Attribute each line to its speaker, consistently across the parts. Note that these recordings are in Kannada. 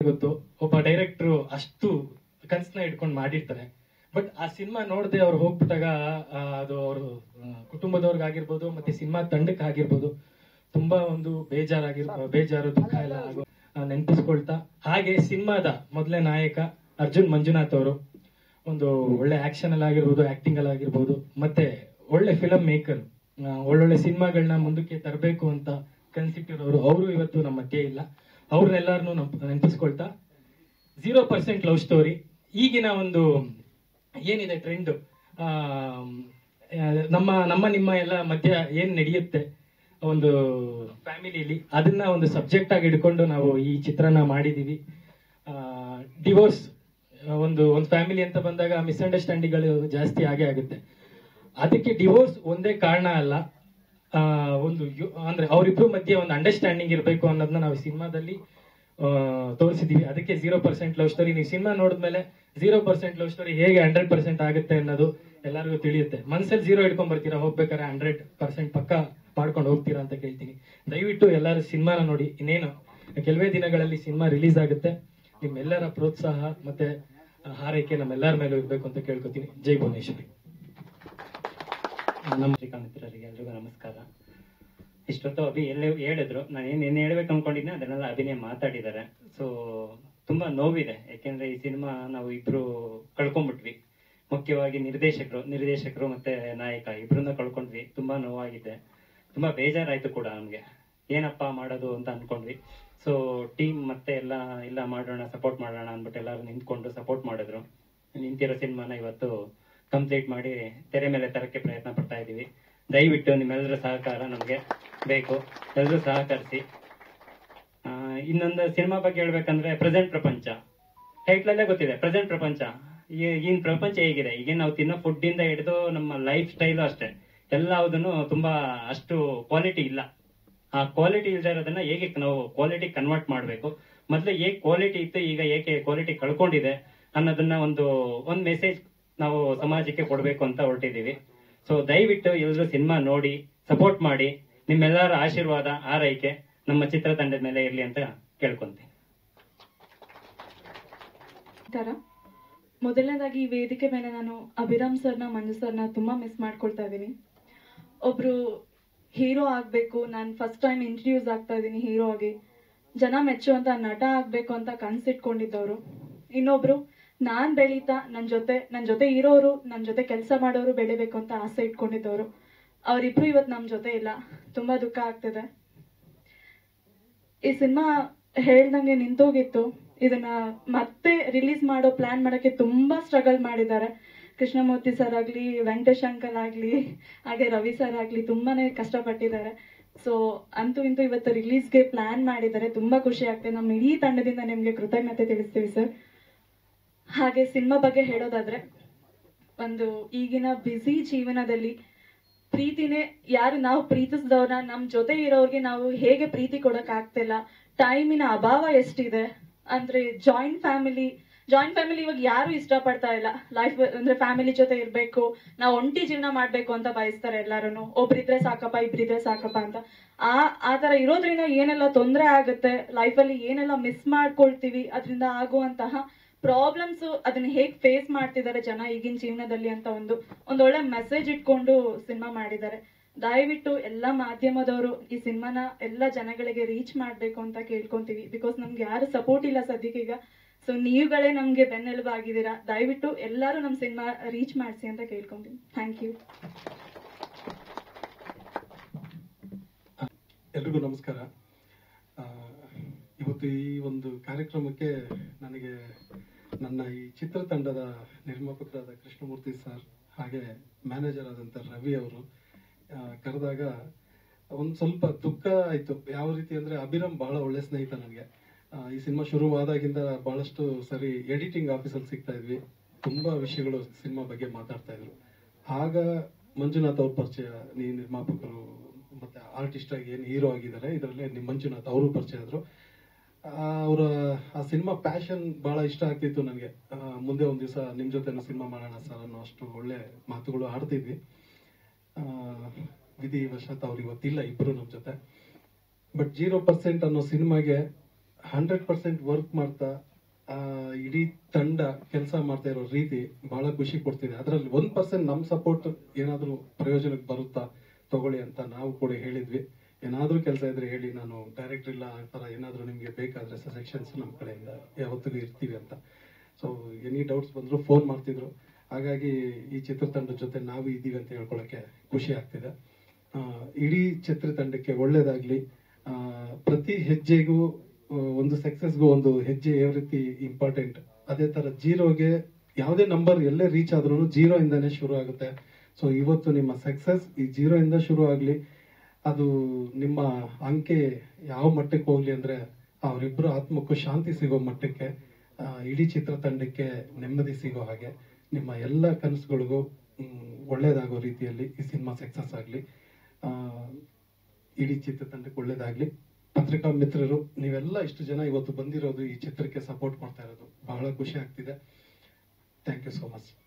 Speaker 1: ಗೊತ್ತು ಒಬ್ಬ ಡೈರೆಕ್ಟರ್ ಅಷ್ಟು ಕನ್ಸನ್ನ ಇಟ್ಕೊಂಡು ಮಾಡಿರ್ತಾರೆ ಬಟ್ ಆ ಸಿನಿಮಾ ನೋಡದೆ ಅವ್ರು ಹೋಗ್ಬಿಟ್ಟಾಗ ಆ, ಅದು ಅವರು ಕುಟುಂಬದವ್ರಿಗಾಗಿರ್ಬೋದು ಮತ್ತೆ ಸಿನಿಮಾ ತಂಡಕ್ಕೆ ಆಗಿರ್ಬೋದು ತುಂಬಾ ಒಂದು ಬೇಜಾರಾಗಿರ್ ಬೇಜಾರು ದುಃಖ ಎಲ್ಲ ಆಗೋ ಆ, ನೆನ್ಪಿಸ್ಕೊಳ್ತಾ ಹಾಗೆ ಸಿನಿಮಾದ ಮೊದಲೇ ನಾಯಕ ಅರ್ಜುನ್ ಮಂಜುನಾಥ್ ಅವರು ಒಂದು ಒಳ್ಳೆ ಆಕ್ಷನ್ ಅಲ್ಲಿ ಆಗಿರ್ಬೋದು ಆಕ್ಟಿಂಗ್ ಅಲ್ಲಿ ಆಗಿರ್ಬೋದು ಮತ್ತೆ ಒಳ್ಳೆ ಫಿಲಂ ಮೇಕರ್ ಒಳ್ಳೊಳ್ಳೆ ಸಿನಿಮಾಗಳನ್ನ ಮುಂದಕ್ಕೆ ತರಬೇಕು ಅಂತ ಕನ್ಸಿಟ್ಟಿರೋರು ಅವರು ಇವತ್ತು ನಮ್ಮ ಮಧ್ಯೆ ಇಲ್ಲ ಅವ್ರನ್ನೆಲ್ಲರನ್ನು ನೆನಪಿಸ್ಕೊಳ್ತಾ ಝೀರೋ ಪರ್ಸೆಂಟ್ ಲವ್ ಸ್ಟೋರಿ ಈಗಿನ ಒಂದು ಏನಿದೆ ಟ್ರೆಂಡ್ ನಮ್ಮ ನಮ್ಮ ನಿಮ್ಮ ಎಲ್ಲ ಮಧ್ಯ ಏನ್ ನಡೆಯುತ್ತೆ ಒಂದು ಫ್ಯಾಮಿಲಿಲಿ ಅದನ್ನ ಒಂದು ಸಬ್ಜೆಕ್ಟ್ ಆಗಿ ಹಿಡ್ಕೊಂಡು ನಾವು ಈ ಚಿತ್ರನ ಮಾಡಿದೀವಿ ಡಿವೋರ್ಸ್ ಒಂದು ಒಂದು ಫ್ಯಾಮಿಲಿ ಅಂತ ಬಂದಾಗ ಮಿಸ್ಅಂಡರ್ಸ್ಟ್ಯಾಂಡಿಂಗ್ಗಳು ಜಾಸ್ತಿ ಆಗೇ ಆಗುತ್ತೆ ಅದಕ್ಕೆ ಡಿವೋರ್ಸ್ ಒಂದೇ ಕಾರಣ ಅಲ್ಲ ಆ, ಒಂದು ಯು- ಅಂದ್ರೆ ಅವರಿಬ್ರು ಮಧ್ಯೆ ಒಂದು ಅಂಡರ್ಸ್ಟ್ಯಾಂಡಿಂಗ್ ಇರಬೇಕು ಅನ್ನೋದನ್ನ ನಾವು ಸಿನಿಮಾದಲ್ಲಿ ತೋರಿಸಿದೀವಿ ಅದಕ್ಕೆ ಜೀರೋ ಪರ್ಸೆಂಟ್ ಲವ್ ಸ್ಟೋರಿ ನೀವು ಸಿನಿಮಾ ನೋಡಿದ್ಮೇಲೆ ಜೀರೋ ಪರ್ಸೆಂಟ್ ಲವ್ ಸ್ಟೋರಿ ಹೇಗೆ ಹಂಡ್ರೆಡ್ ಪರ್ಸೆಂಟ್ ಆಗುತ್ತೆ ಅನ್ನೋದು ಎಲ್ಲರಿಗೂ ತಿಳಿಯುತ್ತೆ ಮನ್ಸಲ್ಲಿ ಜೀರೋ ಇಟ್ಕೊಂಡ್ ಬರ್ತೀರಾ ಹೋಗ್ಬೇಕಾದ್ರೆ ಹಂಡ್ರೆಡ್ ಪರ್ಸೆಂಟ್ ಪಕ್ಕ ಮಾಡ್ಕೊಂಡು ಹೋಗ್ತೀರಾ ಅಂತ ಕೇಳ್ತೀನಿ ದಯವಿಟ್ಟು ಎಲ್ಲರೂ ಸಿನಿಮಾನ ನೋಡಿ ಇನ್ನೇನು ಕೆಲವೇ ದಿನಗಳಲ್ಲಿ ಸಿನಿಮಾ ರಿಲೀಸ್ ಆಗುತ್ತೆ ನಿಮ್ಮೆಲ್ಲರ ಪ್ರೋತ್ಸಾಹ ಮತ್ತೆ ಆ, ಹಾರೈಕೆ ನಮ್ಮೆಲ್ಲರ ಮೇಲೂ ಇರಬೇಕು ಅಂತ ಕೇಳ್ಕೊತೀನಿ ಜೈ ಭುವನೇಶ್ವರಿ
Speaker 2: ನಮ್ಮ ಶ್ರೀಕಾಂತ್ ಮಿತ್ರರಿಗೆ ಎಲ್ರಿಗೂ ನಮಸ್ಕಾರ ಇಷ್ಟೊತ್ತು ಅಭಿ ಎಲ್ಲಿ ಹೇಳಿದ್ರು ನಾನು ಏನ್ ಏನ್ ಹೇಳ್ಬೇಕು ಅನ್ಕೊಂಡಿದ್ದೆ ಅದನ್ನೆಲ್ಲ ಅಭಿನಯ ಮಾತಾಡಿದ್ದಾರೆ ಸೊ ತುಂಬಾ ನೋವಿದೆ ಯಾಕೆಂದ್ರೆ ಈ ಸಿನಿಮಾ ನಾವು ಇಬ್ರು ಕಳ್ಕೊಂಡ್ಬಿಟ್ವಿ ಮುಖ್ಯವಾಗಿ ನಿರ್ದೇಶಕರು ನಿರ್ದೇಶಕರು ಮತ್ತೆ ನಾಯಕ ಇಬ್ರನ್ನ ಕಳ್ಕೊಂಡ್ವಿ ತುಂಬಾ ನೋವಾಗಿದೆ ತುಂಬಾ ಬೇಜಾರಾಯ್ತು ಕೂಡ ನಮ್ಗೆ ಏನಪ್ಪ ಮಾಡೋದು ಅಂತ ಅನ್ಕೊಂಡ್ವಿ ಸೊ ಟೀಮ್ ಮತ್ತೆ ಎಲ್ಲ ಇಲ್ಲ ಮಾಡೋಣ ಸಪೋರ್ಟ್ ಮಾಡೋಣ ಅಂದ್ಬಿಟ್ಟು ಎಲ್ಲರೂ ನಿಂತ್ಕೊಂಡು ಸಪೋರ್ಟ್ ಮಾಡಿದ್ರು ನಿಂತಿರೋ ಸಿನಿಮಾನ ಇವತ್ತು ಕಂಪ್ಲೀಟ್ ಮಾಡಿ ತೆರೆ ಮೇಲೆ ತರಕ್ಕೆ ಪ್ರಯತ್ನ ಪಡ್ತಾ ಇದೀವಿ ದಯವಿಟ್ಟು ನಿಮ್ಮೆಲ್ಲರ ಸಹಕಾರ ನಮಗೆ ಬೇಕು ಎಲ್ಲರೂ ಸಹಕರಿಸಿ ಆ, ಇನ್ನೊಂದು ಸಿನಿಮಾ ಬಗ್ಗೆ ಹೇಳ್ಬೇಕಂದ್ರೆ ಪ್ರೆಸೆಂಟ್ ಪ್ರಪಂಚ ಟೈಟ್ಲಲ್ಲೇ ಗೊತ್ತಿದೆ ಪ್ರೆಸೆಂಟ್ ಪ್ರಪಂಚ ಈ- ಈಗಿನ ಪ್ರಪಂಚ ಹೇಗಿದೆ ಈಗ ನಾವು ತಿನ್ನೋ ಫುಡ್ ಇಂದ ಹಿಡಿದು ನಮ್ಮ ಲೈಫ್ ಸ್ಟೈಲು ಅಷ್ಟೇ ಎಲ್ಲವುದನ್ನು ತುಂಬಾ ಅಷ್ಟು ಕ್ವಾಲಿಟಿ ಇಲ್ಲ ಆ ಕ್ವಾಲಿಟಿ ಇಲ್ದೇ ಇರೋದನ್ನ ಹೇಗೆ ನಾವು ಕ್ವಾಲಿಟಿ ಕನ್ವರ್ಟ್ ಮಾಡಬೇಕು ಮೊದಲು ಹೇಗೆ ಕ್ವಾಲಿಟಿ ಇತ್ತು ಈಗ ಏಕೆ ಕ್ವಾಲಿಟಿ ಕಳ್ಕೊಂಡಿದೆ ಅನ್ನೋದನ್ನ ಒಂದು ಒಂದು ಮೆಸೇಜ್ ನಾವು ಸಮಾಜಕ್ಕೆ ಕೊಡಬೇಕು ಅಂತ ಹೊರಟಿದೀವಿ ಸೊ ದಯವಿಟ್ಟು ಎಲ್ಲರೂ ಸಿನಿಮಾ ನೋಡಿ ಸಪೋರ್ಟ್ ಮಾಡಿ ನಿಮ್ಮೆಲ್ಲರ ಆಶೀರ್ವಾದ ಆರೈಕೆ ನಮ್ಮ ಚಿತ್ರತಂಡದ ಮೇಲೆ ಇರ್ಲಿ ಅಂತ ಕೇಳ್ಕೊಂತೀನಿ
Speaker 3: ನಮಸ್ಕಾರ ಮೊದಲನೇದಾಗಿ ಈ ವೇದಿಕೆ ಮೇಲೆ ನಾನು ಅಭಿರಾಮ್ ಸರ್ನ ಮಂಜು ಸರ್ನ ತುಂಬಾ ಮಿಸ್ ಮಾಡ್ಕೊಳ್ತಾ ಇದ್ದೀನಿ ಒಬ್ರು ಹೀರೋ ಆಗ್ಬೇಕು ನಾನು ಫಸ್ಟ್ ಟೈಮ್ ಇಂಟ್ರಡ್ಯೂಸ್ ಆಗ್ತಾ ಇದ್ದೀನಿ ಹೀರೋ ಆಗಿ ಜನ ಮೆಚ್ಚುವಂತ ನಟ ಆಗ್ಬೇಕು ಅಂತ ಕನ್ಸಿಟ್ಕೊಂಡಿದ್ದವರು ಇನ್ನೊಬ್ರು ನಾನ್ ಬೆಳೀತಾ ನನ್ ಜೊತೆ ನನ್ ಜೊತೆ ಇರೋರು ನನ್ ಜೊತೆ ಕೆಲಸ ಮಾಡೋರು ಬೆಳಿಬೇಕು ಅಂತ ಆಸೆ ಇಟ್ಕೊಂಡಿದ್ದವರು ಅವರಿಬ್ರು ಇವತ್ತು ನಮ್ ಜೊತೆ ಇಲ್ಲ ತುಂಬಾ ದುಃಖ ಆಗ್ತಿದೆ ಈ ಸಿನಿಮಾ ಹೇಳ್ದಂಗೆ ನಿಂತೋಗಿತ್ತು ಇದನ್ನ ಮತ್ತೆ ರಿಲೀಸ್ ಮಾಡೋ ಪ್ಲಾನ್ ಮಾಡಕ್ಕೆ ತುಂಬಾ ಸ್ಟ್ರಗಲ್ ಮಾಡಿದ್ದಾರೆ ಕೃಷ್ಣಮೂರ್ತಿ ಸರ್ ಆಗ್ಲಿ ವೆಂಕಟೇಶ್ ಅಂಕಲ್ ಆಗ್ಲಿ ಹಾಗೆ ರವಿ ಸರ್ ಆಗ್ಲಿ ತುಂಬಾನೇ ಕಷ್ಟಪಟ್ಟಿದ್ದಾರೆ ಸೊ ಅಂತೂ ಇಂತೂ ಇವತ್ತು ರಿಲೀಸ್ಗೆ ಪ್ಲಾನ್ ಮಾಡಿದ್ದಾರೆ ತುಂಬಾ ಖುಷಿ ಆಗ್ತದೆ ನಮ್ಮ ಇಡೀ ತಂಡದಿಂದ ನಿಮ್ಗೆ ಕೃತಜ್ಞತೆ ತಿಳಿಸ್ತೀವಿ ಸರ್ ಹಾಗೆ ಸಿನಿಮಾ ಬಗ್ಗೆ ಹೇಳೋದಾದ್ರೆ ಒಂದು ಈಗಿನ ಬ್ಯುಸಿ ಜೀವನದಲ್ಲಿ ಪ್ರೀತಿನೇ ಯಾರು ನಾವು ಪ್ರೀತಿಸಿದವ್ರನ್ನ ನಮ್ ಜೊತೆ ಇರೋರ್ಗೆ ನಾವು ಹೇಗೆ ಪ್ರೀತಿ ಕೊಡಕ್ ಆಗ್ತಿಲ್ಲ ಟೈಮಿನ ಅಭಾವ ಎಷ್ಟಿದೆ ಅಂದ್ರೆ ಜಾಯಿಂಟ್ ಫ್ಯಾಮಿಲಿ ಜಾಯಿಂಟ್ ಫ್ಯಾಮಿಲಿ ಇವಾಗ ಯಾರು ಇಷ್ಟಪಡ್ತಾ ಇಲ್ಲ ಲೈಫ್ ಅಂದ್ರೆ ಫ್ಯಾಮಿಲಿ ಜೊತೆ ಇರ್ಬೇಕು ನಾವು ಒಂಟಿ ಜೀವನ ಮಾಡ್ಬೇಕು ಅಂತ ಬಯಸ್ತಾರೆ ಎಲ್ಲಾರು ಒಬ್ರಿದ್ರೆ ಸಾಕಪ್ಪ ಇಬ್ರಿದ್ರೆ ಸಾಕಪ್ಪ ಅಂತ ಆ ಆ ತರ ಇರೋದ್ರಿಂದ ಏನೆಲ್ಲ ತೊಂದರೆ ಆಗುತ್ತೆ ಲೈಫಲ್ಲಿ ಏನೆಲ್ಲ ಮಿಸ್ ಮಾಡ್ಕೊಳ್ತೀವಿ ಅದರಿಂದ ಆಗುವಂತಹ ಪ್ರಾಬ್ಲಮ್ಸ್ ಅದನ್ನ ಹೇಗ್ ಫೇಸ್ ಮಾಡ್ತಿದ್ದಾರೆ ಜನ ಈಗಿನ ಜೀವನದಲ್ಲಿ ಅಂತ ಒಂದು ಒಂದೊಳ್ಳೆ ಮೆಸೇಜ್ ಇಟ್ಕೊಂಡು ಸಿನಿಮಾ ಮಾಡಿದ್ದಾರೆ ದಯವಿಟ್ಟು ಎಲ್ಲ ಮಾಧ್ಯಮದವರು ಈ ಸಿನಿಮಾನ ಎಲ್ಲ ಜನಗಳಿಗೆ ರೀಚ್ ಮಾಡ್ಬೇಕು ಅಂತ ಕೇಳ್ಕೊಂತೀವಿ ಬಿಕಾಸ್ ನಮ್ಗೆ ಯಾರು ಸಪೋರ್ಟ್ ಇಲ್ಲ ಸದ್ಯಕ್ಕೀಗ ಸೊ ನೀವುಗಳೇ ನಮ್ಗೆ ಬೆನ್ನೆಲುಬು ಆಗಿದ್ದೀರಾ ದಯವಿಟ್ಟು ಎಲ್ಲರೂ ನಮ್ಮ ಸಿನಿಮಾ ರೀಚ್ ಮಾಡಿಸಿ ಅಂತ ಕೇಳ್ಕೊಂತೀನಿ ಥ್ಯಾಂಕ್ ಯು
Speaker 4: ಎಲ್ರಿಗೂ ನಮಸ್ಕಾರ ಆ, ಇವತ್ತು ಈ ಒಂದು ಕಾರ್ಯಕ್ರಮಕ್ಕೆ ನನಗೆ ನನ್ನ ಈ ಚಿತ್ರತಂಡದ ನಿರ್ಮಾಪಕರಾದ ಕೃಷ್ಣಮೂರ್ತಿ ಸರ್ ಹಾಗೆ ಮ್ಯಾನೇಜರ್ ಆದಂಥ ರವಿ ಅವರು ಆ, ಕರೆದಾಗ ಒಂದು ಸ್ವಲ್ಪ ದುಃಖ ಆಯ್ತು ಯಾವ ರೀತಿ ಅಂದ್ರೆ ಅಭಿರಾಮ್ ಬಹಳ ಒಳ್ಳೆ ಸ್ನೇಹಿತ ನನಗೆ ಆ, ಈ ಸಿನಿಮಾ ಶುರುವಾದಾಗಿಂದ ಬಹಳಷ್ಟು ಸರಿ ಎಡಿಟಿಂಗ್ ಆಫೀಸಲ್ಲಿ ಸಿಗ್ತಾ ಇದ್ವಿ ತುಂಬಾ ವಿಷಯಗಳು ಸಿನಿಮಾ ಬಗ್ಗೆ ಮಾತಾಡ್ತಾ ಇದ್ರು ಆಗ ಮಂಜುನಾಥ್ ಅವ್ರ ಪರಿಚಯ ನೀ ನಿರ್ಮಾಪಕರು ಮತ್ತೆ ಆರ್ಟಿಸ್ಟ್ ಆಗಿ ಏನು ಹೀರೋ ಆಗಿದ್ದಾರೆ ಇದರಲ್ಲಿ ನಿಮ್ ಮಂಜುನಾಥ್ ಅವರು ಪರಿಚಯ ಆದ್ರು ಅವರ ಆ ಸಿನಿಮಾ ಪ್ಯಾಷನ್ ಬಹಳ ಇಷ್ಟ ಆಗ್ತಿತ್ತು ನನಗೆ ಮುಂದೆ ಒಂದ್ ದಿವಸ ನಿಮ್ ಜೊತೆ ಸಿನಿಮಾ ಮಾಡೋಣ ಸರ್ ಅನ್ನೋ ಅಷ್ಟು ಒಳ್ಳೆ ಮಾತುಗಳು ಆಡ್ತಿದ್ವಿ ಆ, ವಿಧಿವಶಾತ್ ಅವ್ರು ಇವತ್ತಿಲ್ಲ ಇಬ್ರು ನಮ್ ಜೊತೆ ಬಟ್ ಜೀರೋ ಪರ್ಸೆಂಟ್ ಅನ್ನೋ ಸಿನಿಮಾಗೆ ಹಂಡ್ರೆಡ್ ಪರ್ಸೆಂಟ್ ವರ್ಕ್ ಮಾಡ್ತಾ ಆ, ಇಡೀ ತಂಡ ಕೆಲಸ ಮಾಡ್ತಾ ಇರೋ ರೀತಿ ಬಹಳ ಖುಷಿ ಕೊಡ್ತಿದೆ ಅದರಲ್ಲಿ ಒಂದ್ ಪರ್ಸೆಂಟ್ ನಮ್ ಸಪೋರ್ಟ್ ಏನಾದ್ರೂ ಪ್ರಯೋಜನಕ್ಕೆ ಬರುತ್ತಾ ತಗೊಳ್ಳಿ ಅಂತ ನಾವು ಕೂಡ ಹೇಳಿದ್ವಿ ಏನಾದ್ರೂ ಕೆಲಸ ಇದ್ರೆ ಹೇಳಿ ನಾನು ಡೈರೆಕ್ಟರ್ ಇಲ್ಲ ಆ ತರ ಏನಾದ್ರೂ ನಿಮ್ಗೆ ಬೇಕಾದ್ರೆ ಸಜೆಷನ್ಸ್ ನಮ್ಮ ಕಡೆಯಿಂದ ಯಾವತ್ತಿಗೂ ಇರ್ತೀವಿ ಅಂತ ಸೊ ಎನಿ ಡೌಟ್ಸ್ ಬಂದ್ರು ಫೋನ್ ಮಾಡ್ತಿದ್ರು ಹಾಗಾಗಿ ಈ ಚಿತ್ರತಂಡದ ಜೊತೆ ನಾವು ಇದ್ದೀವಿ ಅಂತ ಹೇಳ್ಕೊಳಕ್ಕೆ ಖುಷಿ ಆಗ್ತಿದೆ ಆ, ಇಡೀ ಚಿತ್ರತಂಡಕ್ಕೆ ಒಳ್ಳೇದಾಗ್ಲಿ ಆ, ಪ್ರತಿ ಹೆಜ್ಜೆಗೂ ಆ, ಒಂದು ಸಕ್ಸಸ್ಗೂ ಒಂದು ಹೆಜ್ಜೆ ಯಾವ ರೀತಿ ಇಂಪಾರ್ಟೆಂಟ್ ಅದೇ ತರ ಜೀರೋಗೆ ಯಾವುದೇ ನಂಬರ್ ಎಲ್ಲೇ ರೀಚ್ ಆದ್ರೂ ಜೀರೋ ಇಂದಾನೆ ಶುರು ಆಗುತ್ತೆ ಸೊ ಇವತ್ತು ನಿಮ್ಮ ಸಕ್ಸಸ್ ಈ ಜೀರೋ ಇಂದ ಶುರು ಆಗ್ಲಿ ಅದು ನಿಮ್ಮ ಅಂಕೆ ಯಾವ ಮಟ್ಟಕ್ಕೆ ಹೋಗ್ಲಿ ಅಂದ್ರೆ ಅವರಿಬ್ಬರು ಆತ್ಮಕ್ಕೂ ಶಾಂತಿ ಸಿಗೋ ಮಟ್ಟಕ್ಕೆ ಆ, ಇಡೀ ಚಿತ್ರತಂಡಕ್ಕೆ ನೆಮ್ಮದಿ ಸಿಗೋ ಹಾಗೆ ನಿಮ್ಮ ಎಲ್ಲ ಕನಸುಗಳಿಗೂ ಮ್, ಒಳ್ಳೇದಾಗೋ ರೀತಿಯಲ್ಲಿ ಈ ಸಿನಿಮಾ ಸಕ್ಸಸ್ ಆಗಲಿ ಇಡೀ ಚಿತ್ರತಂಡಕ್ಕೆ ಒಳ್ಳೇದಾಗ್ಲಿ ಪತ್ರಿಕಾ ಮಿತ್ರರು ನೀವೆಲ್ಲ ಇಷ್ಟು ಜನ ಇವತ್ತು ಬಂದಿರೋದು ಈ ಚಿತ್ರಕ್ಕೆ ಸಪೋರ್ಟ್ ಮಾಡ್ತಾ ಇರೋದು ಬಹಳ ಖುಷಿ ಆಗ್ತಿದೆ ಥ್ಯಾಂಕ್ ಯು ಸೋ ಮಚ್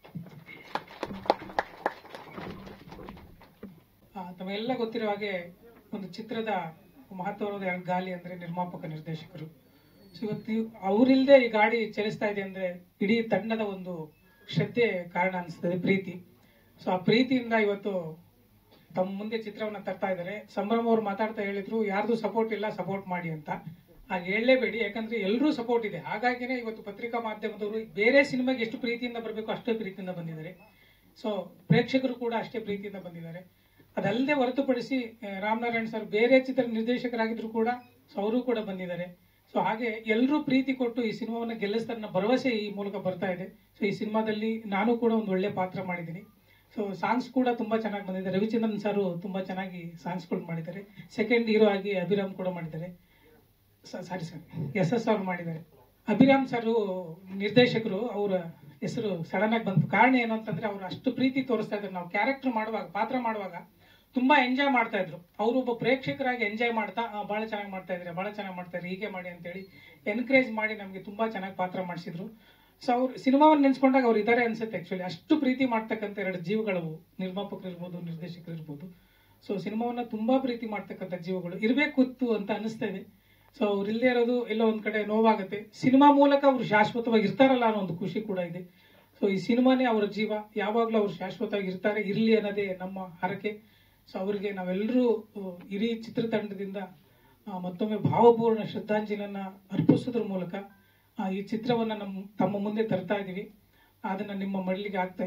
Speaker 5: ಆ, ತಮಗೆಲ್ಲ ಗೊತ್ತಿರೋ ಹಾಗೆ ಒಂದು ಚಿತ್ರದ ಮಹತ್ವವಾದ ಎರಡು ಗಾಲಿ ಅಂದ್ರೆ ನಿರ್ಮಾಪಕ ನಿರ್ದೇಶಕರು ಸೊ ಇವತ್ತು ಇವ್- ಅವರಿಲ್ದೆ ಈ ಗಾಡಿ ಚಲಿಸ್ತಾ ಇದೆ ಅಂದ್ರೆ ಇಡೀ ತಂಡದ ಒಂದು ಶ್ರದ್ಧೆ ಕಾರಣ ಅನಿಸ್ತದೆ ಪ್ರೀತಿ ಸೊ ಆ ಪ್ರೀತಿಯಿಂದ ಇವತ್ತು ತಮ್ಮ ಮುಂದೆ ಚಿತ್ರವನ್ನ ತರ್ತಾ ಇದ್ದಾರೆ ಸಂಭ್ರಮ ಅವರು ಮಾತಾಡ್ತಾ ಹೇಳಿದ್ರು ಯಾರ್ದು ಸಪೋರ್ಟ್ ಇಲ್ಲ ಸಪೋರ್ಟ್ ಮಾಡಿ ಅಂತ ಹಾಗೆ ಹೇಳಲೇಬೇಡಿ ಯಾಕಂದ್ರೆ ಎಲ್ಲರೂ ಸಪೋರ್ಟ್ ಇದೆ ಹಾಗಾಗಿನೇ ಇವತ್ತು ಪತ್ರಿಕಾ ಮಾಧ್ಯಮದವರು ಬೇರೆ ಸಿನಿಮಾಗೆ ಎಷ್ಟು ಪ್ರೀತಿಯಿಂದ ಬರಬೇಕು ಅಷ್ಟೇ ಪ್ರೀತಿಯಿಂದ ಬಂದಿದ್ದಾರೆ ಸೊ ಪ್ರೇಕ್ಷಕರು ಕೂಡ ಅಷ್ಟೇ ಪ್ರೀತಿಯಿಂದ ಬಂದಿದ್ದಾರೆ ಅದಲ್ಲದೆ ಹೊರತುಪಡಿಸಿ ಆ, ರಾಮನಾರಾಯಣ್ ಸರ್ ಬೇರೆ ಚಿತ್ರ ನಿರ್ದೇಶಕರಾಗಿದ್ರು ಕೂಡ ಸೊ ಅವರು ಕೂಡ ಬಂದಿದ್ದಾರೆ ಸೊ ಹಾಗೆ ಎಲ್ಲರೂ ಪ್ರೀತಿ ಕೊಟ್ಟು ಈ ಸಿನಿಮಾವನ್ನ ಗೆಲ್ಲಿಸ್ತಾರೆ ಅನ್ನೋ ಭರವಸೆ ಈ ಮೂಲಕ ಬರ್ತಾ ಇದೆ ಸೊ ಈ ಸಿನಿಮಾದಲ್ಲಿ ನಾನು ಕೂಡ ಒಂದು ಒಳ್ಳೆ ಪಾತ್ರ ಮಾಡಿದ್ದೀನಿ ಸೊ ಸಾಂಗ್ಸ್ ಕೂಡ ತುಂಬಾ ಚೆನ್ನಾಗಿ ಬಂದಿದೆ ರವಿಚಂದ್ರನ್ ಸರ್ ತುಂಬಾ ಚೆನ್ನಾಗಿ ಸಾಂಗ್ಸ್ಗಳು ಮಾಡಿದ್ದಾರೆ ಸೆಕೆಂಡ್ ಹೀರೋ ಆಗಿ ಅಭಿರಾಮ್ ಕೂಡ ಮಾಡಿದ್ದಾರೆ ಸಾರಿ ಸರ್ ಎಸ್ ಎಸ್ ಅವ್ರು ಮಾಡಿದ್ದಾರೆ ಅಭಿರಾಮ್ ಸರ್ ನಿರ್ದೇಶಕರು ಅವರ ಹೆಸರು ಸಡನ್ ಆಗಿ ಬಂತು ಕಾರಣ ಏನು ಅಂತಂದ್ರೆ ಅವರು ಅಷ್ಟು ಪ್ರೀತಿ ತೋರಿಸ್ತಾ ಇದ್ರು ನಾವು ಕ್ಯಾರೆಕ್ಟರ್ ಮಾಡುವಾಗ ಪಾತ್ರ ಮಾಡುವಾಗ ತುಂಬಾ ಎಂಜಾಯ್ ಮಾಡ್ತಾ ಇದ್ರು ಅವರು ಒಬ್ಬ ಪ್ರೇಕ್ಷಕರಾಗಿ ಎಂಜಾಯ್ ಮಾಡ್ತಾ "ಆ, ಬಹಳ ಚೆನ್ನಾಗಿ ಮಾಡ್ತಾ ಇದ್ರೆ ಬಹಳ ಚೆನ್ನಾಗಿ ಮಾಡ್ತಾ ಇದ್ರೆ ಹೀಗೆ ಮಾಡಿ ಅಂತೇಳಿ ಎನ್ಕರೇಜ್ ಮಾಡಿ ನಮಗೆ ತುಂಬಾ ಚೆನ್ನಾಗಿ ಪಾತ್ರ ಮಾಡಿಸಿದ್ರು ಸೊ ಅವ್ರು ಸಿನಿಮಾವನ್ನು ನೆನ್ಸ್ಕೊಂಡಾಗ ಅವ್ರು ಇದಾರೆ ಅನ್ಸುತ್ತೆ ಆಕ್ಚುಲಿ ಅಷ್ಟು ಪ್ರೀತಿ ಮಾಡ್ತಕ್ಕಂಥ ಎರಡು ಜೀವಗಳವು ನಿರ್ಮಾಪಕರು ಇರ್ಬೋದು ನಿರ್ದೇಶಕರು ಇರ್ಬೋದು ಸೊ ಸಿನಿಮಾವನ್ನ ತುಂಬಾ ಪ್ರೀತಿ ಮಾಡ್ತಕ್ಕಂಥ ಜೀವಗಳು ಇರಬೇಕಿತ್ತು ಅಂತ ಅನಿಸ್ತಾ ಇದೆ ಸೊ ಅವ್ರು ಇಲ್ಲದೆ ಇರೋದು ಎಲ್ಲೋ ಒಂದ್ ಕಡೆ ನೋವಾಗುತ್ತೆ ಸಿನಿಮಾ ಮೂಲಕ ಅವ್ರು ಶಾಶ್ವತವಾಗಿ ಇರ್ತಾರಲ್ಲ ಅನ್ನೋ ಒಂದು ಖುಷಿ ಕೂಡ ಇದೆ ಸೊ ಈ ಸಿನಿಮಾನೇ ಅವರ ಜೀವ ಯಾವಾಗ್ಲೂ ಅವ್ರು ಶಾಶ್ವತವಾಗಿ ಇರ್ತಾರೆ ಇರ್ಲಿ ಅನ್ನೋದೇ ನಮ್ಮ ಹರಕೆ ಸೊ ಅವರಿಗೆ ನಾವೆಲ್ಲರೂ ಅಹ್, ಇಡೀ ಚಿತ್ರತಂಡದಿಂದ ಆ, ಮತ್ತೊಮ್ಮೆ ಭಾವಪೂರ್ಣ ಶ್ರದ್ಧಾಂಜಲಿಯನ್ನ ಅರ್ಪಿಸೋದ್ರ ಮೂಲಕ ಆ, ಈ ಚಿತ್ರವನ್ನ ನಮ್ಮ ತಮ್ಮ ಮುಂದೆ ತರ್ತಾ ಇದೀವಿ ಅದನ್ನ ನಿಮ್ಮ ಮಡಲಿಗೆ ಆಗ್ತಾ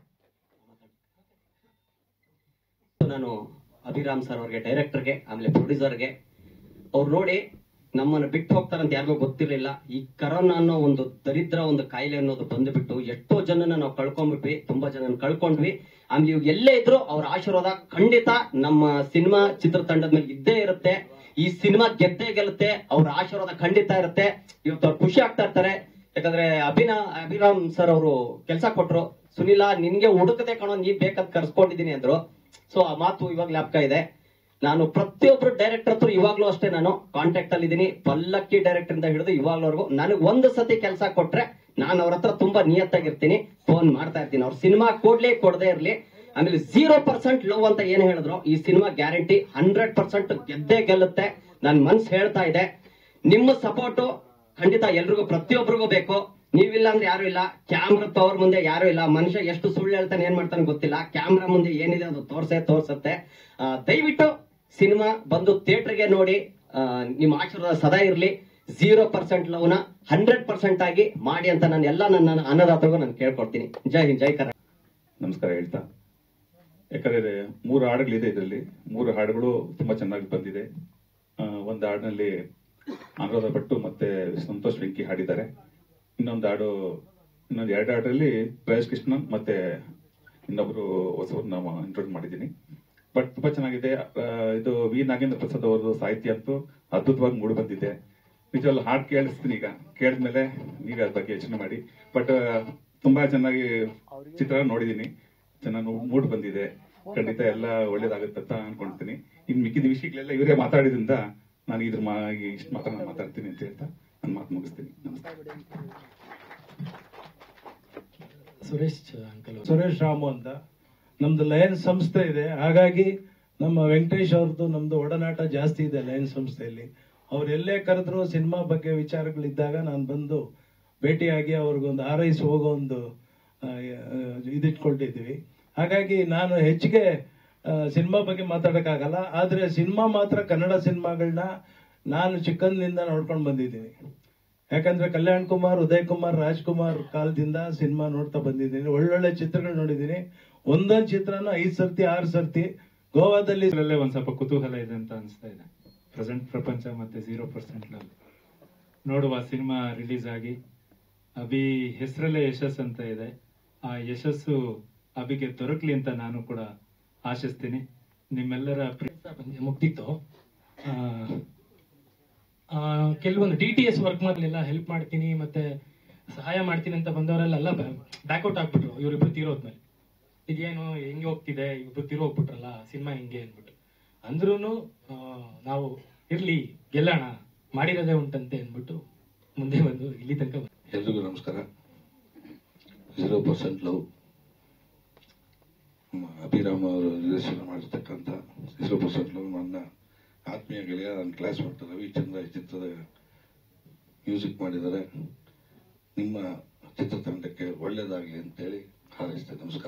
Speaker 6: ನಾನು ಅಭಿರಾಮ್ ಸರ್ ಅವ್ರಿಗೆ ಡೈರೆಕ್ಟರ್ಗೆ ಆಮೇಲೆ ಪ್ರೊಡ್ಯೂಸರ್ಗೆ ಅವ್ರು ನೋಡಿ ನಮ್ಮನ್ನು ಬಿಟ್ಟು ಹೋಗ್ತಾರಂತ ಯಾರಿಗೂ ಗೊತ್ತಿರಲಿಲ್ಲ ಈ ಕರೋನಾ ಅನ್ನೋ ಒಂದು ದರಿದ್ರ ಒಂದು ಕಾಯಿಲೆ ಅನ್ನೋದು ಬಂದುಬಿಟ್ಟು ಎಷ್ಟೋ ಜನನ ನಾವು ಕಳ್ಕೊಂಡ್ಬಿಟ್ವಿ ತುಂಬಾ ಜನ ಕಳ್ಕೊಂಡ್ವಿ ಆಮೇಲೆ ಇವ್ ಎಲ್ಲೇ ಇದ್ರು ಅವ್ರ ಆಶೀರ್ವಾದ ಖಂಡಿತ ನಮ್ಮ ಸಿನಿಮಾ ಚಿತ್ರತಂಡದ ಮೇಲೆ ಇದ್ದೇ ಇರುತ್ತೆ ಈ ಸಿನಿಮಾ ಗೆದ್ದೇ ಗೆಲ್ಲುತ್ತೆ ಅವ್ರ ಆಶೀರ್ವಾದ ಖಂಡಿತ ಇರುತ್ತೆ ಇವತ್ತು ಅವ್ರು ಖುಷಿ ಆಗ್ತಾ ಇರ್ತಾರೆ ಯಾಕಂದ್ರೆ ಅಭಿನಾ ಅಭಿರಾಮ್ ಸರ್ ಅವರು ಕೆಲಸ ಕೊಟ್ರು ಸುನಿಲ ನಿನ್ಗೆ ಹುಡುಕದೆ ಕಣೋ ನೀ ಬೇಕಂತ ಕರ್ಸ್ಕೊಂಡಿದೀನಿ ಅಂದ್ರು ಸೊ ಆ ಮಾತು ಇವಾಗ ಜ್ಞಾಪಕ ಇದೆ ನಾನು ಪ್ರತಿಯೊಬ್ರು ಡೈರೆಕ್ಟರ್ ಹತ್ರ ಇವಾಗ್ಲೂ ಅಷ್ಟೇ ನಾನು ಕಾಂಟ್ಯಾಕ್ಟ್ ಅಲ್ಲಿ ಇದೀನಿ ಪಲ್ಲಕ್ಕಿ ಡೈರೆಕ್ಟರ್ ಇಂದ ಹಿಡಿದು ಇವಾಗ್ಲವರೆಗೂ ನನಗೆ ಒಂದು ಸತಿ ಕೆಲಸ ಕೊಟ್ರೆ ನಾನು ಅವ್ರ ಹತ್ರ ತುಂಬಾ ನಿಯತ್ತಾಗಿರ್ತೀನಿ ಫೋನ್ ಮಾಡ್ತಾ ಇರ್ತೀನಿ ಅವ್ರ ಸಿನಿಮಾ ಕೊಡ್ಲಿ ಕೊಡದೇ ಇರ್ಲಿ ಆಮೇಲೆ ಜೀರೋ ಪರ್ಸೆಂಟ್ ಲವ್ ಅಂತ ಏನ್ ಹೇಳಿದ್ರು ಈ ಸಿನಿಮಾ ಗ್ಯಾರಂಟಿ ಹಂಡ್ರೆಡ್ ಪರ್ಸೆಂಟ್ ಗೆದ್ದೇ ಗೆಲ್ಲುತ್ತೆ ನನ್ ಮನ್ಸು ಹೇಳ್ತಾ ಇದೆ ನಿಮ್ಮ ಸಪೋರ್ಟು ಖಂಡಿತ ಎಲ್ರಿಗೂ ಪ್ರತಿಯೊಬ್ಬರಿಗೂ ಬೇಕು ನೀವಿಲ್ಲ ಅಂದ್ರೆ ಯಾರು ಇಲ್ಲ ಕ್ಯಾಮ್ರಾ ಪವರ್ ಮುಂದೆ ಯಾರು ಇಲ್ಲ ಮನುಷ್ಯ ಎಷ್ಟು ಸುಳ್ಳು ಹೇಳ್ತಾನೆ ಏನ್ ಮಾಡ್ತಾನೆ ಗೊತ್ತಿಲ್ಲ ಕ್ಯಾಮ್ರಾ ಮುಂದೆ ಏನಿದೆ ಅದು ತೋರ್ಸೇ ತೋರ್ಸತ್ತೆ ಆ, ದಯವಿಟ್ಟು ಸಿನಿಮಾ ಬಂದು ಥಿಯೇಟರ್ಗೆ ನೋಡಿ ಆ, ನಿಮ್ಮ ಆಶೀರ್ವಾದ ಸದಾ ಇರ್ಲಿ ಜೀರೋ ಪರ್ಸೆಂಟ್ ಲವ್ನ ಹಂಡ್ರೆಡ್ ಪರ್ಸೆಂಟ್ ಆಗಿ ಮಾಡಿ ಅಂತ ನಾನು ಎಲ್ಲ ನನ್ನ ಅನ್ನದಾತರಿಗೂ ನಾನು ಕೇಳ್ಕೊಡ್ತೀನಿ ಜೈ ಹಿಂದ್ ಜೈ ಕರ್ನಾಟಕ
Speaker 7: ನಮಸ್ಕಾರ ಹೇಳ್ತಾ ಯಾಕಂದ್ರೆ ಮೂರು ಹಾಡುಗಳಿದೆ ಇದರಲ್ಲಿ ಮೂರು ಹಾಡುಗಳು ತುಂಬಾ ಚೆನ್ನಾಗಿ ಬಂದಿದೆ ಆ, ಒಂದು ಹಾಡಿನಲ್ಲಿ ಅನುರಾಧ ಭಟ್ಟು ಮತ್ತೆ ಸಂತೋಷ್ ವೆಂಕಿ ಹಾಡಿದ್ದಾರೆ ಇನ್ನೊಂದು ಹಾಡು ಇನ್ನೊಂದು ಎರಡು ಹಾಡಲ್ಲಿ ಪ್ರಯೇಶ್ ಕೃಷ್ಣನ್ ಮತ್ತೆ ಇನ್ನೊಬ್ರು ಹೊಸವ್ರು ನಾವು ಇಂಟ್ರೋಡ್ ಮಾಡಿದ್ದೀನಿ ಬಟ್ ತುಂಬಾ ಚೆನ್ನಾಗಿದೆ ಆ, ಇದು ವಿ ನಾಗೇಂದ್ರ ಪ್ರಸಾದ್ ಅವರದು ಸಾಹಿತ್ಯ ಅಂತೂ ಅದ್ಭುತವಾಗಿ ಮೂಡಿ ಬಂದಿದೆ ನಿಜವಲ್ಲ ಹಾಡು ಕೇಳಿಸ್ತೀನಿ ಈಗ ಕೇಳಿದ್ಮೇಲೆ ನೀವೇ ಅದ್ರ ಬಗ್ಗೆ ಯೋಚನೆ ಮಾಡಿ ಬಟ್ ತುಂಬಾ ಚೆನ್ನಾಗಿ ಚಿತ್ರ ನೋಡಿದೀನಿ ಚೆನ್ನಾಗಿ ಮೂಡ್ ಬಂದಿದೆ ಖಂಡಿತ ಎಲ್ಲ ಒಳ್ಳೇದಾಗುತ್ತೆ ಅಂತ ಅನ್ಕೊಂತೀನಿ ಇನ್ ಮಿಕ್ಕಿದ ವಿಷಯಗಳೆಲ್ಲ ಇವರೇ ಮಾತಾಡಿದ್ರಿಂದ ನಾನು ಇದ್ರ ಮಾ ಇಷ್ಟು ಮಾತ್ರ ನಾನು ಮಾತಾಡ್ತೀನಿ ಅಂತ ಹೇಳ್ತಾ ನನ್ನ ಮಾತು ಮುಗಿಸ್ತೀನಿ ನಮಸ್ಕಾರ
Speaker 1: ಸುರೇಶ್ ಅಂಕಲ್
Speaker 8: ಸುರೇಶ್ ರಾಮು ಅಂತ ನಮ್ದು ಲಯನ್ ಸಂಸ್ಥೆ ಇದೆ ಹಾಗಾಗಿ ನಮ್ಮ ವೆಂಕಟೇಶ್ ಅವ್ರದ್ದು ನಮ್ದು ಒಡನಾಟ ಜಾಸ್ತಿ ಇದೆ ಲಯನ್ ಸಂಸ್ಥೆಯಲ್ಲಿ ಅವ್ರು ಎಲ್ಲೇ ಕರೆದ್ರು ಸಿನಿಮಾ ಬಗ್ಗೆ ವಿಚಾರಗಳಿದ್ದಾಗ ನಾನು ಬಂದು ಭೇಟಿಯಾಗಿ ಅವ್ರಿಗೊಂದು ಆರೈಸಿ ಹೋಗೋ ಒಂದು ಆ, ಆ, ಇದಿಟ್ಕೊಂಡಿದ್ದೀವಿ ಹಾಗಾಗಿ ನಾನು ಹೆಚ್ಚಿಗೆ ಸಿನಿಮಾ ಬಗ್ಗೆ ಮಾತಾಡೋಕ್ಕಾಗಲ್ಲ ಆದರೆ ಸಿನಿಮಾ ಮಾತ್ರ ಕನ್ನಡ ಸಿನಿಮಾಗಳನ್ನ ನಾನು ಚಿಕ್ಕಂದಿನಿಂದ ನೋಡ್ಕೊಂಡು ಬಂದಿದ್ದೀನಿ ಯಾಕಂದ್ರೆ ಕಲ್ಯಾಣ್ ಕುಮಾರ್ ಉದಯ್ ಕುಮಾರ್ ರಾಜ್ಕುಮಾರ್ ಕಾಲದಿಂದ ಸಿನಿಮಾ ನೋಡ್ತಾ ಬಂದಿದ್ದೀನಿ ಒಳ್ಳೊಳ್ಳೆ ಚಿತ್ರಗಳು ನೋಡಿದ್ದೀನಿ ಒಂದೊಂದು ಚಿತ್ರನೂ ಐದು ಸರ್ತಿ ಆರು ಸರ್ತಿ ಗೋವಾದಲ್ಲಿ
Speaker 9: ಇದರಲ್ಲೇ ಒಂದ್ ಸ್ವಲ್ಪ ಕುತೂಹಲ ಇದೆ ಅಂತ ಅನಿಸ್ತಾ ಇದೆ ಪ್ರೆಸೆಂಟ್ ಪ್ರಪಂಚ ಮತ್ತೆ ಝೀರೋ ಪರ್ಸೆಂಟ್ ಲವ್ ನೋಡುವ ಸಿನಿಮಾ ರಿಲೀಸ್ ಆಗಿ ಅಭಿ ಹೆಸರಲ್ಲೇ ಯಶಸ್ ಅಂತ ಇದೆ ಆ ಯಶಸ್ಸು ಅಭಿಗೆ ದೊರಕಲಿ ಅಂತ ನಾನು ಕೂಡ ಆಶಿಸ್ತೀನಿ ನಿಮ್ಮೆಲ್ಲರ ಪ್ರೀ-
Speaker 1: ಮುಗ್ದಿತ್ತು ಆ, ಆ, ಕೆಲವೊಂದು ಡಿ ಟಿ ಎಸ್ ವರ್ಕ್ ಮಾಡಲಿಲ್ಲ ಹೆಲ್ಪ್ ಮಾಡ್ತೀನಿ ಮತ್ತೆ ಸಹಾಯ ಮಾಡ್ತೀನಿ ಅಂತ ಬಂದವರೆಲ್ಲ ಬ್ಯಾಕ್ಔಟ್ ಆಗ್ಬಿಟ್ರು ಇವರಿಬ್ರು ತೀರೋದ್ಮೇಲೆ ಇದೇನು ಹೆಂಗೆ ಹೋಗ್ತಿದೆ ಇಬ್ರು ತೀರೋ ಹೋಗ್ಬಿಟ್ರಲ್ಲ ಸಿನಿಮಾ ಹಿಂಗೆ ಅಂದ್ಬಿಟ್ಟು ಅಂದ್ರೂ ನಾವು ಇರ್ಲಿ ಗೆಲ್ಲೋಣ ಮಾಡಿರೋದೇ ಉಂಟಂತೆ ಅಂದ್ಬಿಟ್ಟು ಮುಂದೆ ಬಂದು ಇಲ್ಲಿ ತನಕ ಬಂದ್ವಿ.
Speaker 10: ಎಲ್ರಿಗೂ ನಮಸ್ಕಾರ ಝೀರೋ ಪರ್ಸೆಂಟ್ ಲವ್ ಅಭಿರಾಮ್ ಅವರು ನಿರ್ದೇಶನ ಮಾಡಿರ್ತಕ್ಕಂಥ ಝೀರೋ ಪರ್ಸೆಂಟ್ ಲವ್ ನನ್ನ ಆತ್ಮೀಯ ಗೆಳೆಯ ನನ್ನ ಕ್ಲಾಸ್ಮೇಟ್ ರವಿಚಂದ್ರ ಈ ಚಿತ್ರದ ಮ್ಯೂಸಿಕ್ ಮಾಡಿದ್ದಾರೆ ನಿಮ್ಮ ಚಿತ್ರತಂಡಕ್ಕೆ ಒಳ್ಳೆಯದಾಗಲಿ ಅಂತೇಳಿ ಹಾರೈಸ್ತೇನೆ ನಮಸ್ಕಾರ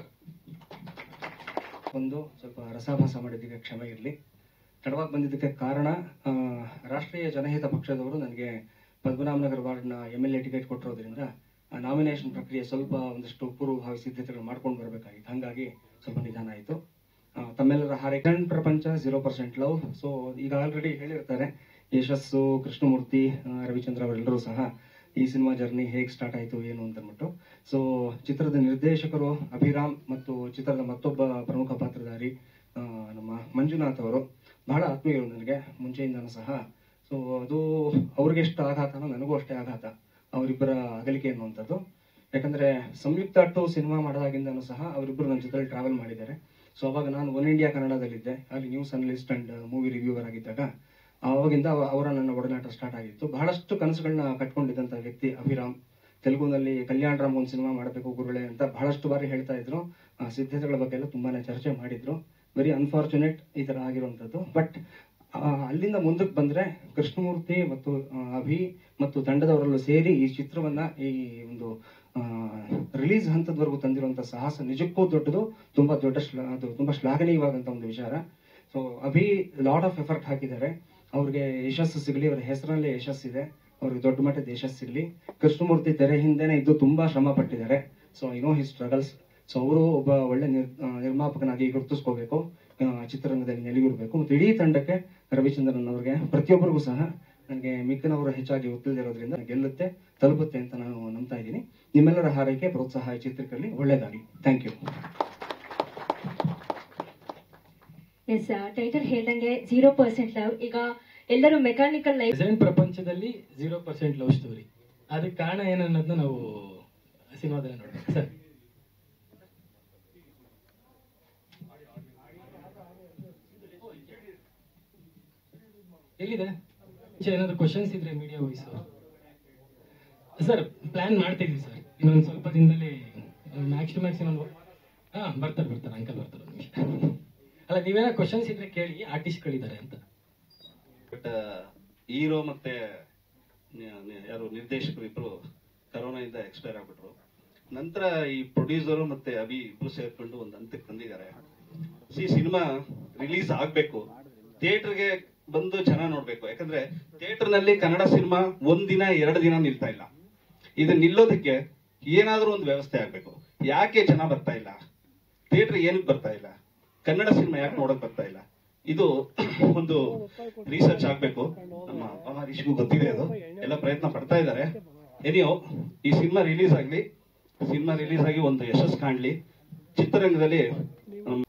Speaker 11: ಒಂದು ಸ್ವಲ್ಪ ರಸಾಭಾಸ ಮಾಡಿದ್ದಕ್ಕೆ ಕ್ಷಮೆ ಇರಲಿ ತಡವಾಗಿ ಬಂದಿದ್ದಕ್ಕೆ ಕಾರಣ ಆ, ರಾಷ್ಟ್ರೀಯ ಜನಹಿತ ಪಕ್ಷದವರು ನನಗೆ ಪದ್ಮನಾಭನಗರ ವಾರ್ಡ್ನ ಎಮ್ ಎಲ್ ಎ ಟಿಕೆಟ್ ಕೊಟ್ಟಿರೋದ್ರಿಂದ ನಾಮಿನೇಷನ್ ಪ್ರಕ್ರಿಯೆ ಸ್ವಲ್ಪ ಒಂದಷ್ಟು ಪೂರ್ವಭಾವಿ ಸಿದ್ಧತೆಗಳು ಮಾಡ್ಕೊಂಡು ಬರಬೇಕಾಗಿತ್ತು ಹಾಗಾಗಿ ಸ್ವಲ್ಪ ನಿಧಾನ ಆಯಿತು ತಮ್ಮೆಲ್ಲರ ಹಾರೈಕೆ ಕಣ್ ಪ್ರಪಂಚ ಜೀರೋ ಪರ್ಸೆಂಟ್ ಲವ್ ಸೊ ಈಗ ಆಲ್ರೆಡಿ ಹೇಳಿರ್ತಾರೆ ಯಶಸ್ಸು ಕೃಷ್ಣಮೂರ್ತಿ ಆ, ರವಿಚಂದ್ರ ಅವರೆಲ್ಲರೂ ಸಹ ಈ ಸಿನಿಮಾ ಜರ್ನಿ ಹೇಗೆ ಸ್ಟಾರ್ಟ್ ಆಯಿತು ಏನು ಅಂತ ಅಂದ್ಬಿಟ್ಟು ಸೊ ಚಿತ್ರದ ನಿರ್ದೇಶಕರು ಅಭಿರಾಮ್ ಮತ್ತು ಚಿತ್ರದ ಮತ್ತೊಬ್ಬ ಪ್ರಮುಖ ಪಾತ್ರಧಾರಿ ಆ, ನಮ್ಮ ಮಂಜುನಾಥ್ ಅವರು ಬಹಳ ಆತ್ಮೀಯರು ನನಗೆ ಮುಂಚೆಯಿಂದನೂ ಸಹ ಸೊ ಅದು ಅವ್ರಿಗೆ ಎಷ್ಟು ಆಘಾತನೋ ನನಗೂ ಅಷ್ಟೇ ಆಘಾತ ಅವರಿಬ್ಬರ ಅಗಲಿಕೆ ಅನ್ನುವಂಥದ್ದು ಯಾಕಂದ್ರೆ ಸಂಯುಕ್ತ ಟು ಸಿನಿಮಾ ಮಾಡಿದಾಗಿಂದನೂ ಸಹ ಅವರಿಬ್ಬರು ನನ್ನ ಜೊತೆ ಟ್ರಾವೆಲ್ ಮಾಡಿದ್ದಾರೆ ಸೊ ಅವಾಗ ನಾನು ಒನ್ ಇಂಡಿಯಾ ಕನ್ನಡದಲ್ಲಿದ್ದೆ ಅಲ್ಲಿ news analyst and movie reviewer ಆಗಿದ್ದಾಗ ಆವಾಗಿಂದ ಅವ- ಅವರ ನನ್ನ ಒಡನಾಟ ಸ್ಟಾರ್ಟ್ ಆಗಿತ್ತು ಬಹಳಷ್ಟು ಕನಸುಗಳನ್ನ ಕಟ್ಕೊಂಡಿದ್ದಂಥ ವ್ಯಕ್ತಿ ಅಭಿರಾಮ್ ತೆಲುಗುನಲ್ಲಿ ಕಲ್ಯಾಣ್ ರಾಮ್ ಒಂದು ಸಿನಿಮಾ ಮಾಡಬೇಕು ಗುರುಳೆ ಅಂತ ಬಹಳಷ್ಟು ಬಾರಿ ಹೇಳ್ತಾ ಇದ್ರು ಆ ಸಿದ್ಧತೆಗಳ ಬಗ್ಗೆ ಎಲ್ಲ ತುಂಬಾನೇ ಚರ್ಚೆ ಮಾಡಿದ್ರು ವೆರಿ ಅನ್ಫಾರ್ಚುನೇಟ್ ಈ ತರ ಆಗಿರುವಂತದ್ದು ಬಟ್ ಅಲ್ಲಿಂದ ಮುಂದಕ್ಕೆ ಬಂದ್ರೆ ಕೃಷ್ಣಮೂರ್ತಿ ಮತ್ತು ಆ, ಅಭಿ ಮತ್ತು ತಂಡದವರಲ್ಲೂ ಸೇರಿ ಈ ಚಿತ್ರವನ್ನ ಈ ಒಂದು ರಿಲೀಸ್ ಹಂತದವರೆಗೂ ತಂದಿರುವಂತ ಸಾಹಸ ನಿಜಕ್ಕೂ ದೊಡ್ಡದು ತುಂಬಾ ದೊಡ್ಡ ಶ್ಲಾ- ಅದು ತುಂಬಾ ಶ್ಲಾಘನೀಯವಾದಂತ ಒಂದು ವಿಚಾರ so Abhi lot of effort ಹಾಕಿದ್ದಾರೆ ಅವ್ರಿಗೆ ಯಶಸ್ಸು ಸಿಗಲಿ ಅವರ ಹೆಸರಲ್ಲಿ ಯಶಸ್ಸಿದೆ ಅವ್ರಿಗೆ ದೊಡ್ಡ ಮಟ್ಟದ ಯಶಸ್ಸು ಸಿಗಲಿ ಕೃಷ್ಣಮೂರ್ತಿ ತೆರೆ ಹಿಂದೆನೆ ಇದ್ದು ತುಂಬಾ ಶ್ರಮ ಪಟ್ಟಿದ್ದಾರೆ so I know his struggles so ಅವರು ಒಬ್ಬ ಒಳ್ಳೆ ನಿರ್- ಆ, ನಿರ್ಮಾಪಕನಾಗಿ ಗುರುತಿಸ್ಕೋಬೇಕು ಆ, ಚಿತ್ರರಂಗದಲ್ಲಿ ನೆಲೆಯೂರಬೇಕು ಮತ್ತು ಇಡೀ ತಂಡಕ್ಕೆ ರವಿಚಂದ್ರನ್ ಅವರಿಗೆ ಪ್ರತಿಯೊಬ್ಬರಿಗೂ ಸಹ ನನಗೆ ಮಿಕ್ಕನವರು ಹೆಚ್ಚಾಗಿ ಗೊತ್ತಿಲ್ಲದಿರೋದ್ರಿಂದ ಗೆಲ್ಲುತ್ತೆ ತಲುಪುತ್ತೆ ಅಂತ ನಾನು ನಂಬ್ತಾ ಇದ್ದೀನಿ ನಿಮ್ಮೆಲ್ಲರ ಹಾರೈಕೆ ಪ್ರೋತ್ಸಾಹ ಈ ಚಿತ್ರಕ್ಕಾಗಿ ಒಳ್ಳೇದಾಗಲಿ ಥ್ಯಾಂಕ್ ಯು
Speaker 12: ಎಸ್ ಟೈಟಲ್ ಹೇಳ್ದಂಗೆ ಜೀರೋ ಪರ್ಸೆಂಟ್ ಲವ್ ಈಗ ಎಲ್ಲರೂ ಮೆಕ್ಯಾನಿಕಲ್ ಲೈಫ್
Speaker 1: ಪ್ರೆಸೆಂಟ್ ಪ್ರಪಂಚದಲ್ಲಿ ಜೀರೋ ಪರ್ಸೆಂಟ್ ಲವ್ ಸ್ಟೋರಿ ಅದಕ್ಕೆ ಕಾರಣ ಏನನ್ನೋದನ್ನ ನಾವು ಸಿನಿಮಾದಲ್ಲಿ ನೋಡ್ಬೇಕು ಸರ್ ಎಲ್ಲಿದೆ ಚೆ, ಏನಾದ್ರು ಕ್ವಶನ್ಸ್ ಇದ್ರೆ ಮೀಡಿಯಾ ವಾಯ್ಸ್ ಸರ್ ಪ್ಲಾನ್ ಮಾಡ್ತಿದ್ವಿ ಸರ್ ಇನ್ನೊಂದು ಸ್ವಲ್ಪ ದಿನದಲ್ಲಿ ಮ್ಯಾಕ್ಸ್ ಟು ಮ್ಯಾಕ್ಸ್ ಇನ್ನೊಂದು ಹಾ ಬರ್ತಾರೆ ಬರ್ತಾರೆ ಅಂಕಲ್ ಬರ್ತಾರೆ ಒಂದು ನಿಮಿಷ ಅಲ್ಲ ನೀವೇನೋ ಕ್ವಶನ್ಸ್ ಇದ್ರೆ ಕೇಳಿ ಆರ್ಟಿಸ್ಟ್ಗಳಿದ್ದಾರೆ ಅಂತ
Speaker 13: ಬಟ್ ಹೀರೋ ಮತ್ತೆ ನಿ- ನಿ- ಯಾರು ನಿರ್ದೇಶಕರು ಇಬ್ರು ಕರೋನಾದಿಂದ ಎಕ್ಸ್ಪೈರ್ ಆಗ್ಬಿಟ್ರು ನಂತರ ಈ ಪ್ರೊಡ್ಯೂಸರು ಮತ್ತೆ ಅಭಿ ಇಬ್ರು ಸೇರ್ಕೊಂಡು ಒಂದು ಹಂತಕ್ಕೆ ತಂದಿದ್ದಾರೆ ಸಿ ಸಿನಿಮಾ ರಿಲೀಸ್ ಆಗ್ಬೇಕು ಥಿಯೇಟರ್ಗೆ ಬಂದು ಜನ ನೋಡ್ಬೇಕು ಯಾಕಂದ್ರೆ ಥಿಯೇಟರ್ ನಲ್ಲಿ ಕನ್ನಡ ಸಿನಿಮಾ ಒಂದಿನ ಎರಡು ದಿನ ನಿಲ್ತಾ ಇಲ್ಲ ಇದು ನಿಲ್ಲೋದಕ್ಕೆ ಏನಾದ್ರೂ ಒಂದು ವ್ಯವಸ್ಥೆ ಆಗ್ಬೇಕು ಯಾಕೆ ಜನ ಬರ್ತಾ ಇಲ್ಲ ಥಿಯೇಟರ್ ಏನಕ್ಕೆ ಬರ್ತಾ ಇಲ್ಲ ಕನ್ನಡ ಸಿನಿಮಾ ಯಾಕೆ ನೋಡಕ್ ಬರ್ತಾ ಇಲ್ಲ ಇದು ಒಂದು ರಿಸರ್ಚ್ ಆಗ್ಬೇಕು ನಮ್ಮ ಅಪ್ಪ ಹರೀಶ್ಗೂ ಗೊತ್ತಿದೆ ಅದು ಎಲ್ಲ ಪ್ರಯತ್ನ ಪಡ್ತಾ ಇದ್ದಾರೆ ಎನಿಯೋ ಈ ಸಿನಿಮಾ ರಿಲೀಸ್ ಆಗ್ಲಿ ಸಿನಿಮಾ ರಿಲೀಸ್ ಆಗಿ ಒಂದು ಯಶಸ್ಸು ಕಾಣ್ಲಿ ಚಿತ್ರರಂಗದಲ್ಲಿ ನಮ್ಮ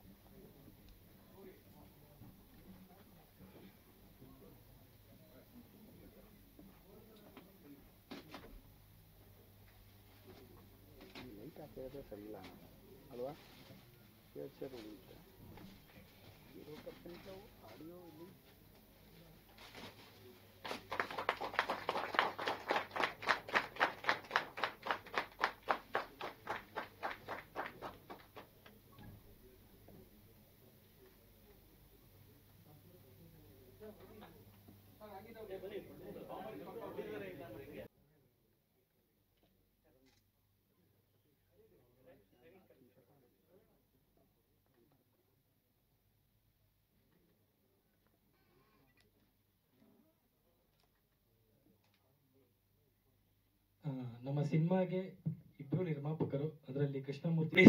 Speaker 1: ಆ, ನಮ್ಮ ಸಿನಿಮಾಗೆ ಇಬ್ರು ನಿರ್ಮಾಪಕರು ಅದರಲ್ಲಿ ಕೃಷ್ಣಮೂರ್ತಿ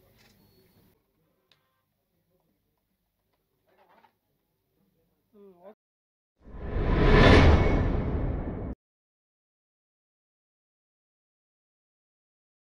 Speaker 5: ಹ್ಮ್